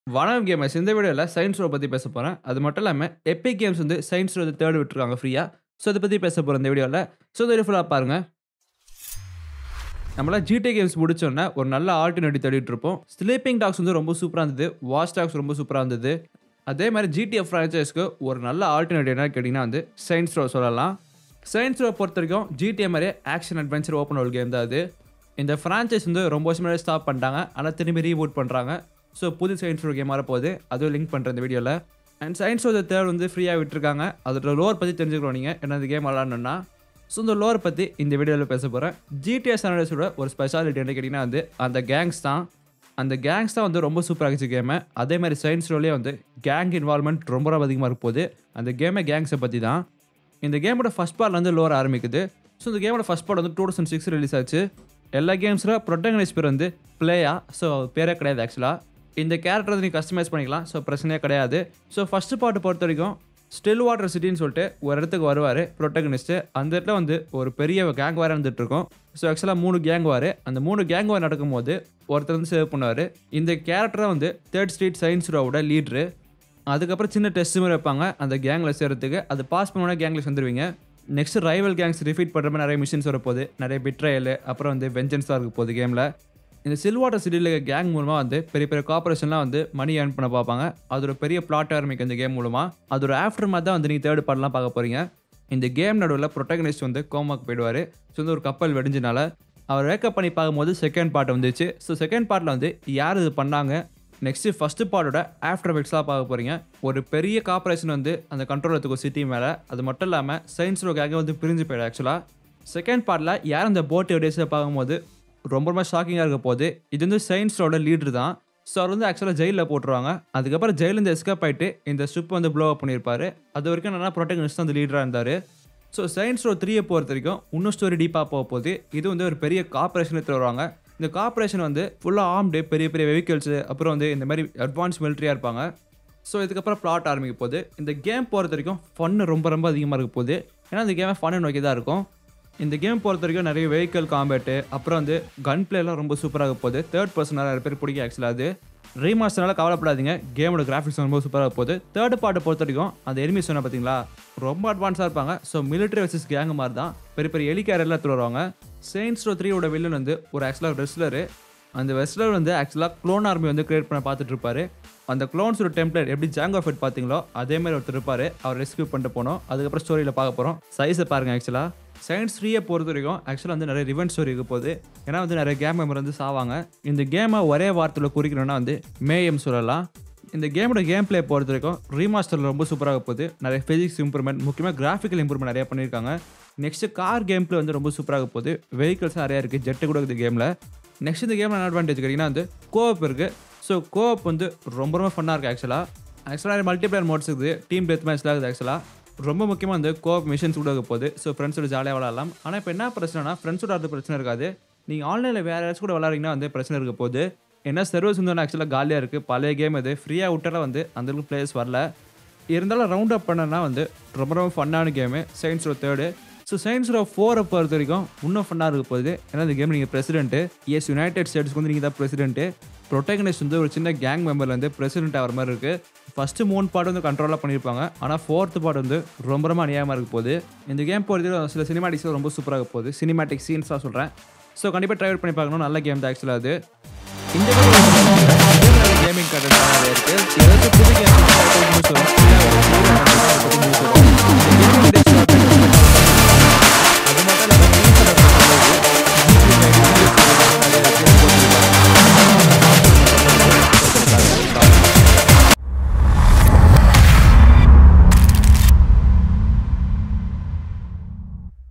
வணக்கம் கேமர்ஸ் இந்த வீடியோவில் சயின்ஸ் ரோ பற்றி பேச போகிறேன் அது மட்டும் இல்லாமல் எபிக் கேம்ஸ் வந்து சயின்ஸ் ரோ தேர்ட் விட்டுருக்காங்க ஃப்ரீயாக ஸோ அதை பற்றி பேச போகிறோம் இந்த வீடியோவில் ஸோ இந்த ஃபுல்லாக பாருங்கள் நம்மளாம் ஜிடி கேம்ஸ் முடிச்சோன்னே ஒரு நல்ல ஆல்டர்னேட்டிவ் தேடிட்டு இருப்போம் ஸ்லீப்பிங் டாக்ஸ் வந்து ரொம்ப சூப்பராக இருந்தது வாட்ச் டாக்ஸ் ரொம்ப சூப்பராக இருந்தது அதே மாதிரி ஜிடிஎஃப் ஃப்ரான்ச்சைஸ்க்கு ஒரு நல்ல ஆல்டர்னேட்டிவ் என்ன கேட்டிங்கன்னா வந்து சயின்ஸ் ரோ சொல்லலாம் சயின்ஸ் ரோ பொறுத்த வரைக்கும் ஜிடிஏ மாதிரியே action adventure open world game தான் அது இந்த ஃப்ரான்ச்சைஸ் வந்து ரொம்ப வருஷம் முன்னாடி ஸ்டாப் பண்ணிட்டாங்க ஆனால் திரும்பி ரீபூட் பண்ணுறாங்க ஸோ புது சயின்ஸ் ரோ கேம் வரப்போகுது அதுவும் லிங்க் பண்ணுறேன் இந்த வீடியோவில் அண்ட் சயின்ஸ் ரோ தேர்ட் வந்து ஃப்ரீயாக விட்டுருக்காங்க அதோட லோர் பற்றி தெரிஞ்சுக்கிறோம் நீங்கள் என்ன இந்த கேம் விளாடணுன்னா ஸோ இந்த லோர் பற்றி இந்த வீடியோவில் பேச போகிறேன் ஜிடிஎஸ் அனலிஸோட ஒரு ஸ்பெஷாலிட்டி என்ன கேட்டிங்கன்னா வந்து அந்த கேங்ஸ் தான் அந்த கேங்ஸ் தான் வந்து ரொம்ப சூப்பராக இருந்துச்சு கேமை அதே மாதிரி சயின்ஸ் ரோலே வந்து கேங் இன்வால்மெண்ட் ரொம்ப ரொம்ப அதிகமாக இருக்க போகுது அந்த கேமே கேங்ஸை பற்றி தான் இந்த கேமோட ஃபஸ்ட் பார்ட்ல வந்து லோர் ஆரம்பிக்குது ஸோ இந்த கேமோட ஃபஸ்ட் பார்ட் வந்து டூ தௌசண்ட் சிக்ஸ் ரிலீஸ் ஆச்சு எல்லா கேம்ஸில் ப்ரொட்டகனைஸ் பேர் வந்து பிளேயா ஸோ பேரே கிடையாது ஆக்சுவலாக இந்த கேரக்டர் வந்து நீ கஸ்டமைஸ் பண்ணிக்கலாம் ஸோ பிரச்சனையே கிடையாது ஸோ ஃபஸ்ட்டு பார்ட் பொறுத்த வரைக்கும் ஸ்டில் வாட்டர் சிட்டின்னு சொல்லிட்டு ஒரு இடத்துக்கு வருவார் ப்ரொட்டகனிஸ்ட்டு அந்த இடத்துல வந்து ஒரு பெரிய கேங் வேறு இருந்துட்டு இருக்கும் ஸோ ஆக்சுவலாக மூணு கேங் வார் அந்த மூணு கேங் வார் நடக்கும்போது ஒருத்தர் வந்து சேவ் பண்ணுவார் இந்த கேரக்டரை வந்து தேர்ட் ஸ்ட்ரீட் சயின்ஸ் ரோவோட லீட்ரு அதுக்கப்புறம் சின்ன டெஸ்ட் மாதிரி வைப்பாங்க அந்த கேங்கில் சேர்றதுக்கு அது பாஸ் பண்ணோன்னா கேங்கில் சேர்ந்துருவீங்க நெக்ஸ்ட் ரைவல் கேங்ஸ் ரிஃபீட் பண்ணுற மாதிரி நிறைய மிஷின்ஸ் வரப்போகுது நிறைய பிட்ரையல் அப்புறம் வந்து வெஞ்சன்ஸாக இருக்க போகுது கேமில் இந்த சில்வாட்டர் சிட்டியில் இருக்க கேங் மூலமாக வந்து பெரிய பெரிய கார்பரேஷன்லாம் வந்து மணி ஏர்ன் பண்ண பார்ப்பாங்க அது ஒரு பெரிய பிளாட் ஆரம்பிக்கும் இந்த கேம் மூலமாக அது ஒரு ஆஃப்டர் மாதிரி தான் வந்து நீங்கள் தேர்ட் பார்ட்லாம் பார்க்க போகிறீங்க இந்த கேம் நடுவில் ப்ரொட்டகனிஸ்ட் வந்து கோமாக்கு போயிடுவார் ஸோ வந்து ஒரு கப்பல் வெடிஞ்சனால அவர் வேக்கப் பண்ணி பார்க்கும்போது செகண்ட் பார்ட் வந்துச்சு ஸோ செகண்ட் பார்ட்டில் வந்து யார் இது பண்ணாங்க நெக்ஸ்ட்டு ஃபஸ்ட்டு பார்ட்டோட ஆஃப்டர் எஃபெக்ட்ஸ்லாம் பார்க்க போகிறீங்க ஒரு பெரிய கார்பரேஷன் வந்து அந்த கண்ட்ரோல் எடுத்துக்கும் சிட்டி மேலே அது மட்டும் இல்லாமல் சயின்ஸ் ரோக்காக வந்து பிரிஞ்சு போயிடும் ஆக்சுவலாக செகண்ட் பார்ட்டில் யார் அந்த போட் டேஸில் பார்க்கும்போது ரொம்ப ரொம்ப ஷாக்கிங்காக இருக்க போகுது இது வந்து சயின்ஸோட லீடர் தான் ஸோ அவர் வந்து ஆக்சுவலாக ஜெயிலில் போட்டுருவாங்க அதுக்கப்புறம் ஜெயிலேருந்து எஸ்கேப் ஆகிட்டு இந்த ஷிப் வந்து ப்ளோ அப் பண்ணியிருப்பாரு அது வரைக்கும் நல்லா ப்ரொடெக்னிஸ்ட் அந்த லீடராக இருந்தார் ஸோ சயின்ஸ் ரோ த்ரீயை பொறுத்த வரைக்கும் இன்னும் ஸ்டோரி டீப்பாக போக போகுது இது வந்து ஒரு பெரிய கார்பரேஷன் எடுத்து வருவாங்க இந்த கார்பரேஷன் வந்து ஃபுல்லாக ஆர்ம்டு பெரிய பெரிய வெஹிக்கிள்ஸு அப்புறம் வந்து இந்த மாதிரி அட்வான்ஸ் மிலிட்ரியாக இருப்பாங்க ஸோ இதுக்கப்புறம் பிளாட் ஆரம்பிக்க போகுது இந்த கேம் பொறுத்த வரைக்கும் ஃபன்னு ரொம்ப ரொம்ப அதிகமாக இருக்க போகுது ஏன்னா இந்த கேமை ஃபன்னு நோக்கி தான் இருக்கும் இந்த கேம் பொறுத்த வரைக்கும் நிறைய வெஹிக்கல் காம்பேட்டு அப்புறம் வந்து கன் பிளேலாம் ரொம்ப சூப்பராக போகுது தேர்ட் பர்சன் நிறைய பேர் பிடிக்கும் ஆக்சுவலாக அது ரீமாஸ்டர்னால கவலைப்படாதீங்க கேமோட கிராஃபிக்ஸ் ரொம்ப சூப்பராக போகுது தேர்ட் பார்ட்டை பொறுத்த வரைக்கும் அந்த எனிமி சொன்ன பார்த்தீங்களா ரொம்ப அட்வான்ஸாக இருப்பாங்க ஸோ மிலிட்டரி வர்சஸ் கேங் மாதிரி தான் பெரிய பெரிய எலிக்காரெல்லாம் எடுத்துட்டு வருவாங்க செயின்ஸ் ரோ த்ரீயோட வில்லன் வந்து ஒரு ஆக்சுவலாக ரெஸ்லரு அந்த வெஸ்லர் வந்து ஆக்சுவலாக க்ளோன் ஆர்மி வந்து கிரியேட் பண்ண பார்த்துட்டு இருப்பாரு அந்த க்ளோன்ஸோட டெம்ப்ளேட் எப்படி ஜாங்கோ ஃபெட் பார்த்தீங்களோ அதே மாதிரி ஒருத்தர் இருப்பார் அவர் ரெஸ்கியூ பண்ணிட்டு போனோம் அதுக்கப்புறம் ஸ்டோரியில் பார்க்க போகிறோம் சைஸை பாருங்கள் ஆக்சுவலாக சயின்ஸ் த்ரீயை பொறுத்த வரைக்கும் ஆக்சுவலாக வந்து நிறைய ரிவென்ட் ஸ்டோரி இருக்க போகுது ஏன்னா வந்து நிறைய கேம் மெம்பர் வந்து சாவாங்க இந்த கேமை ஒரே வார்த்தையில் குறிக்கணும்னா வந்து மேயம் சொல்லலாம் இந்த கேமோட கேம் பிளே பொறுத்த வரைக்கும் ரீமாஸ்டரில் ரொம்ப சூப்பராக போகுது நிறைய ஃபிசிக்ஸ் இம்ப்ரூவ்மெண்ட் முக்கியமாக கிராஃபிக்கல் இம்ப்ரூவ்மெண்ட் நிறைய பண்ணியிருக்காங்க நெக்ஸ்ட் கார் கேம் பிளே வந்து ரொம்ப சூப்பராக போகுது வெஹிக்கிள்ஸ் நிறையா இருக்குது ஜெட்டு கூட இருக்குது கேமில் நெக்ஸ்ட் இந்த கேமில் என்ன அட்வான்டேஜ் கேட்டிங்கன்னா வந்து கோப் இருக்குது ஸோ கோப் வந்து ரொம்ப ரொம்ப ஃபன்னாக இருக்குது ஆக்சுவலாக ஆக்சுவலாக மல்டிபிளேயர் மோட்ஸ் இருக்குது டீம் டெத் மேட்ச்லாம் இருக்குது ஆக்சுவலாக ரொம்ப முக்கியமாக வந்து கோப் மிஷன்ஸ் கூட இருக்க போகுது ஸோ ஃப்ரெண்ட்ஸோட ஜாலியாக விளாடலாம் ஆனால் இப்போ என்ன பிரச்சனைனா ஃப்ரெண்ட்ஸோட அது பிரச்சனை இருக்காது நீங்கள் ஆன்லைனில் வேறு யாராச்சும் கூட விளாட்றீங்கன்னா வந்து பிரச்சனை இருக்க போகுது ஏன்னா சர்வீஸ் வந்து ஆக்சுவலாக காலியாக இருக்குது பழைய கேம் இது ஃப்ரீயாக விட்டால வந்து அந்தளவுக்கு பிளேயர்ஸ் வரல இருந்தாலும் ரவுண்ட் அப் பண்ணனா வந்து ரொம்ப ரொம்ப ஃபன்னான game saints row third so saints row ஃபோரை பொறுத்த வரைக்கும் இன்னும் ஃபன்னாக இருக்க போகுது ஏன்னா இந்த கேம் நீங்கள் பிரசிடென்ட்டு எஸ் யுனைடெட் ஸ்டேட்ஸ்க்கு வந்து நீங்கள் தான் பிரசிடென்ட்டு ப்ரொட்டகனிஸ்ட் வந்து ஒரு சின்ன கேங் மெம்பர்லேருந்து பிரசிடென்ட் ஆகிற மாதிரி இருக்குது ஃபஸ்ட்டு மூணு பாட்டு வந்து கண்ட்ரோலாக பண்ணியிருப்பாங்க ஆனால் ஃபோர்த்து பாட்டு வந்து ரொம்ப ரொம்ப அநியாயமாக இருக்க போகுது இந்த கேம் பொறுத்த சில சினிமாட்டிக்ஸ் ரொம்ப சூப்பராக போகுது சினிமாட்டிக் சீன்ஸாக சொல்கிறேன் ஸோ கண்டிப்பாக ட்ரை பண்ணி பார்க்கணும் நல்ல கேம் தான் ஆக்சுவலாக அது இந்த கேமிங் கண்டென்ட் இருக்குது ஏதாச்சும் புது கேம்